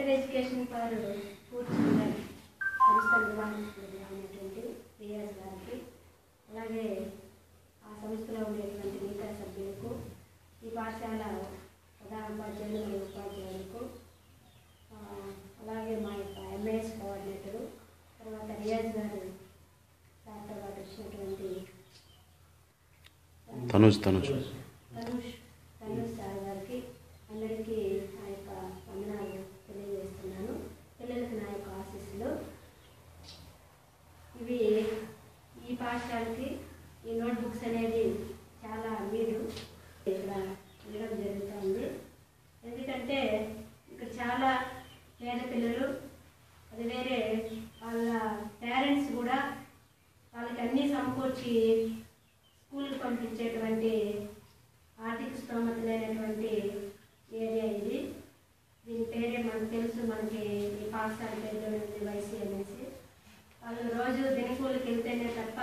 better education for poor children సంస్థ నిర్వహించినటువంటి రియాజ్ గారికి అలాగే ఆ సంస్థలో ఉండేటువంటి మిగతా సభ్యులకు ఈ పాఠశాల ప్రధాన ఉపాధ్యాయులు మరియు ఉపాధ్యాయులకు ఆ, అలాగే మా యొక్క ఎంఏఎస్ కోఆర్డినేటరు తర్వాత రియాజ్ గారు సార్తో పాటు వచ్చినటువంటి తనుజ్ తనుజ్ ధనుష్ ధనుష్ సార్ గారికి అందరికీ నా యొక్క వందనాలు తెలియజేస్తున్నాను పిల్లలకి నా యొక్క ఆశీస్సులు ఇవి ఈ పాఠశాలకి ఈ నోట్ బుక్స్ అనేది చాలా మీరు ఇక్కడ ఇవ్వడం జరుగుతుంది ఎందుకంటే ఇక్కడ చాలా పేద పిల్లలు అది వేరే వాళ్ళ పేరెంట్స్ కూడా వాళ్ళకి అన్నీ సమకూర్చి స్కూల్కి పంపించేటువంటి ఆర్థిక స్తోమత లేనటువంటి ఏరియా ఇది దీని పేరే మనకు తెలుసు మనకి ఈ పాఠశాల పేరులో ఉంది వైసీ అనేసి వాళ్ళు రోజు దినకూలికి వెళ్తేనే తప్ప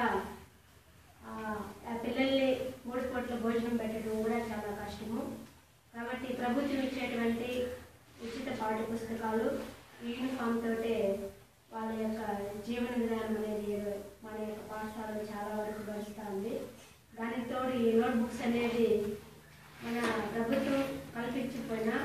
ఆ ఆ పిల్లల్ని మూడు పూట్ల భోజనం పెట్టడం కూడా చాలా కష్టము కాబట్టి ప్రభుత్వం ఇచ్చేటువంటి ఉచిత పాఠ్య పుస్తకాలు యూనిఫామ్ తోటే వాళ్ళ యొక్క జీవన విధానం అనేది మన యొక్క పాఠశాలలో చాలా వరకు గడుస్తూ ఉంది దానికి తోడు ఈ నోట్ బుక్స్ అనేది మన ప్రభుత్వం కల్పించకపోయినా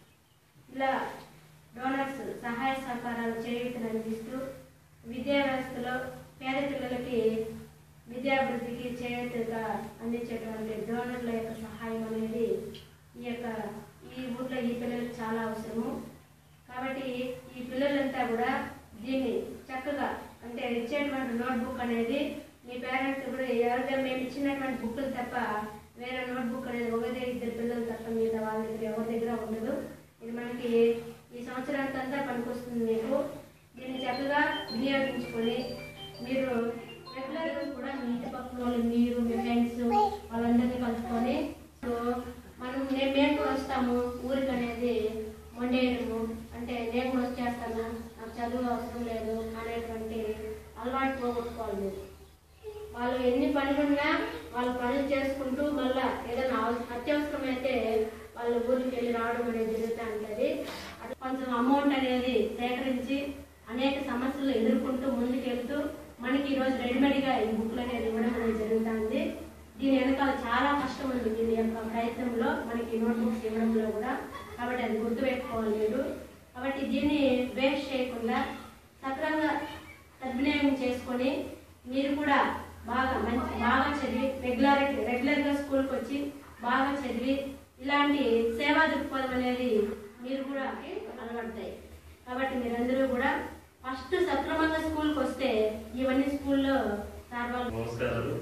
ఇలా డోనర్స్ సహాయ సహకారాలు చేయూతను అందిస్తూ విద్యా వ్యవస్థలో పేద పిల్లలకి విద్యాభివృద్ధికి చేయూతగా అందించేటువంటి డోనర్ల యొక్క సహాయం అనేది ఈ యొక్క ఈ ఊర్లో ఈ పిల్లలకు చాలా అవసరము కాబట్టి ఈ పిల్లలంతా కూడా దీన్ని చక్కగా అంటే ఇచ్చేటువంటి నోట్బుక్ అనేది మీ పేరెంట్స్ కూడా ఎవరిగా మేము ఇచ్చినటువంటి బుక్లు తప్ప వేరే నోట్బుక్ అనేది ఒకదే ఇద్దరు పిల్లలు తప్ప మిగతా వాళ్ళ దగ్గర ఎవరి దగ్గర ఉండదు ఇది మనకి ఈ సంవత్సరానికంతా పనికొస్తుంది మీకు దీన్ని చక్కగా వినియోగించుకొని మీరు రెగ్యులర్గా కూడా మీ ఇంటి పక్కన వాళ్ళు మీరు మీ ఫ్రెండ్స్ వాళ్ళందరినీ కలుసుకొని సో మనం నేను మేము కూడా వస్తాము ఊరికి అనేది వండేయడము అంటే నేను కూడా వచ్చేస్తాను నాకు చదువు అవసరం లేదు అనేటువంటి అలవాటు పోగొట్టుకోవాలి మీరు వాళ్ళు ఎన్ని పనులున్నా వాళ్ళు పనులు చేసుకుంటూ మళ్ళా ఏదైనా అవ- అత్యవసరమైతే వాళ్ళు ఊరికి వెళ్ళి రావడం అనేది జరుగుతూ ఉంటుంది అది కొంచెం అమౌంట్ అనేది సేకరించి అనేక సమస్యలు ఎదుర్కొంటూ ముందుకెళ్తూ మనకి ఈరోజు రెడీమేడ్గా ఈ బుక్లు అనేది ఇవ్వడం అనేది జరుగుతుంది దీని వెనకాల చాలా కష్టం ఉంది దీని యొక్క ప్రయత్నంలో మనకి నోట్ బుక్స్ ఇవ్వడంలో కూడా కాబట్టి అది గుర్తుపెట్టుకోవాలి మీరు కాబట్టి దీన్ని వేస్ట్ చేయకుండా సక్రమంగా సద్వినియోగం చేసుకొని మీరు కూడా బాగా మంచి బాగా చదివి రెగ్యులర్ రెగ్యులర్గా స్కూల్కి వచ్చి బాగా చదివి ఇలాంటి సేవా దృక్పథం అనేది మీరు కూడా అలవడతాయి కాబట్టి మీరందరూ కూడా ఫస్ట్ సక్రమంగా స్కూల్కి వస్తే ఇవన్నీ స్కూల్లో సార్ వాళ్ళు నమస్కారాలు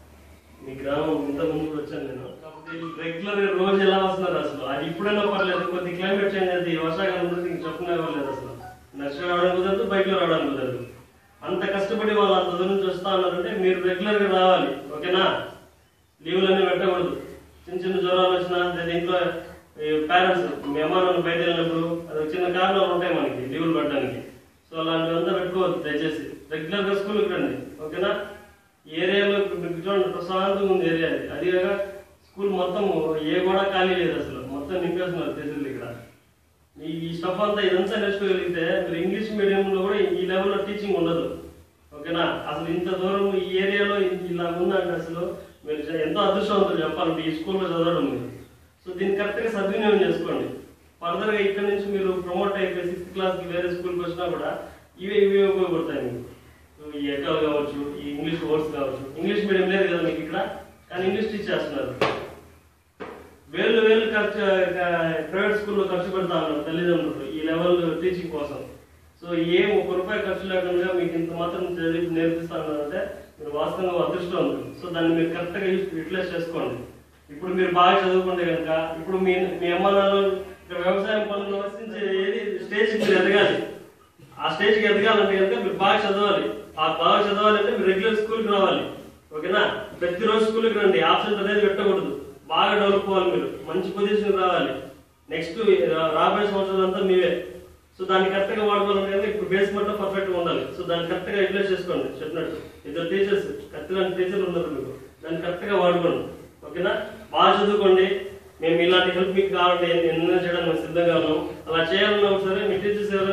మీ గ్రామం ఇంత ముందు కూడా వచ్చాను నేను కాకపోతే రెగ్యులర్ గా రోజు ఎలా వస్తున్నారు అసలు అది ఇప్పుడైనా పర్లేదు కొద్ది క్లైమేట్ చేంజ్ అయితే ఈ వర్షాకాలం గురించి ఇంక చెప్పుకునే లేదు అసలు నర్సరీ రావడానికి కుదరదు బైక్ లో రావడానికి కుదరదు అంత కష్టపడి వాళ్ళు అంత దూరం నుంచి వస్తా ఉన్నారంటే మీరు రెగ్యులర్ గా రావాలి ఓకేనా లీవులన్నీ పెట్టకూడదు చిన్న చిన్న జ్వరాలు వచ్చినా లేదా ఇంట్లో పేరెంట్స్ మీ అమ్మ నాన్న బయట వెళ్ళినప్పుడు అది ఒక చిన్న కారణాలు ఉంటాయి మనకి లీవులు పెట్టడానికి సో అలాంటివంతా పెట్టుకోవద్దు దయచేసి రెగ్యులర్ గా స్కూల్కి రండి ఓకేనా ఈ ఏరియాలో మీకు చూడండి ప్రశాంతంగా ఉంది ఏరియా అది అది కాక స్కూల్ మొత్తం ఏ కూడా ఖాళీ లేదు అసలు మొత్తం నింపేస్తున్నారు తెచ్చింది ఇక్కడ ఈ ఈ స్టఫ్ అంతా ఇదంతా నేర్చుకోగలిగితే మీరు ఇంగ్లీష్ మీడియంలో కూడా ఈ లెవెల్లో టీచింగ్ ఉండదు ఓకేనా అసలు ఇంత దూరం ఈ ఏరియాలో ఇలా ఉందంటే అసలు మీరు చ- ఎంతో అదృష్టవంతులు చెప్పాలంటే ఈ స్కూల్లో చదవడం మీరు సో దీన్ని కరెక్ట్గా సద్వినియోగం చేసుకోండి ఫర్దర్గా ఇక్కడ నుంచి మీరు ప్రమోట్ అయిపోయి సిక్స్త్ క్లాస్కి వేరే స్కూల్కి వచ్చినా కూడా ఇవే ఇవే ఉపయోగపడతాయి మీకు సో ఈ ఎకాల్ కావచ్చు ఈ ఇంగ్లీష్ వర్డ్స్ కావచ్చు ఇంగ్లీష్ మీడియం లేదు కదా మీకు ఇక్కడ కానీ ఇంగ్లీష్ టీచ్ చేస్తున్నారు వేలు వేలు ఖర్చు ప్రైవేట్ స్కూల్లో ఖర్చు పెడతా ఉన్నారు తల్లిదండ్రులు ఈ లెవెల్ టీచింగ్ కోసం సో ఏం ఒక రూపాయి ఖర్చు లేకుండా మీకు ఇంత మాత్రం చదివి నేర్పిస్తా ఉన్నారంటే మీరు వాస్తవంగా అదృష్టవంతులు సో దాన్ని మీరు కరెక్ట్గా యూటిలైజ్ చేసుకోండి ఇప్పుడు మీరు బాగా చదువుకుంటే కనుక ఇప్పుడు మీ మీ అమ్మ నాన్నలు ఇక్కడ వ్యవసాయం పనులు నివసించే ఏది స్టేజ్ మీరు ఎదగాలి ఆ స్టేజ్కి ఎదగాలంటే కనుక మీరు బాగా చదవాలి ఆ బాగా చదవాలంటే మీరు రెగ్యులర్ స్కూల్కి రావాలి ఓకేనా ప్రతిరోజు స్కూల్కి రండి ఆబ్సెంట్ అనేది పెట్టకూడదు బాగా డెవలప్ అవ్వాలి మీరు మంచి పొజిషన్ రావాలి నెక్స్ట్ రాబోయే సంవత్సరాలంతా మీవే సో దాన్ని కరెక్ట్ గా వాడుకోవాలంటే కనుక ఇప్పుడు బేస్మెంట్ లో పర్ఫెక్ట్ గా ఉండాలి సో దాన్ని కరెక్ట్ గా యూటిలైజ్ చేసుకోండి చెప్పినట్టు ఇద్దరు టీచర్స్ కరెక్ట్ గా టీచర్లు ఉన్నారు మీకు దాన్ని కరెక్ట్ గా వాడుకోండి ఓకేనా బాగా చదువుకోండి మేము ఇలాంటి హెల్ప్ మీకు కావాలంటే ఎన్నో చేయడానికి మేము సిద్ధంగా ఉన్నాం అలా చేయాలన్నా సరే మీ టీచర్స్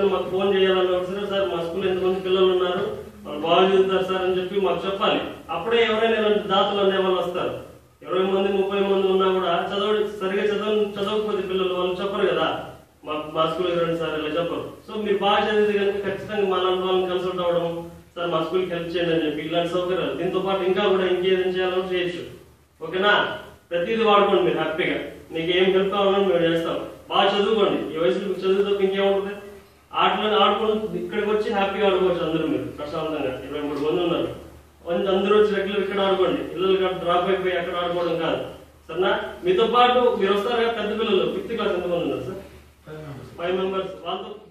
చదువుతారు సార్ అని చెప్పి మాకు చెప్పాలి అప్పుడే ఎవరైనా ఇలాంటి దాతలు అనే వాళ్ళు వస్తారు ఇరవై మంది ముప్పై మంది ఉన్నా కూడా చదవ సరిగా చదవ చదవకపోతే పిల్లలు వాళ్ళు చెప్పరు కదా మా మా స్కూల్కి రండి సార్ ఇలా చెప్పరు సో మీరు బాగా చదివితే కనుక ఖచ్చితంగా మా లాంటి వాళ్ళని కన్సల్ట్ అవ్వడం సార్ మా స్కూల్కి హెల్ప్ చేయండి అని చెప్పి ఇలాంటి సౌకర్యాలు దీంతో పాటు ఇంకా కూడా ఇంకేదైనా చేయాలో చేయొచ్చు ఓకేనా ప్రతిదీ వాడుకోండి మీరు హ్యాపీగా మీకు ఏం హెల్ప్ కావాలని మేము చేస్తాం బాగా చదువుకోండి ఈ వయసులో మీకు చదువు తప్ప ఇంకేముంటుంది ఆటలను ఆడుకోండి ఇక్కడికి వచ్చి హ్యాపీగా ఆడుకోవచ్చు అందరూ మీరు ప్రశాంతంగా ఇరవై మూడు మంది ఉన్నారు కొంచెం అందరూ వచ్చి రెగ్యులర్ ఇక్కడ ఆడుకోండి పిల్లలు డ్రాప్ అయిపోయి అక్కడ ఆడుకోవడం కాదు సరేనా మీతో పాటు మీరు వస్తారు కదా పెద్ద పిల్లలు ఫిఫ్త్ క్లాస్ ఎంతమంది ఉన్నారు సార్ ఫైవ్ మెంబర్స్ వాళ్ళతో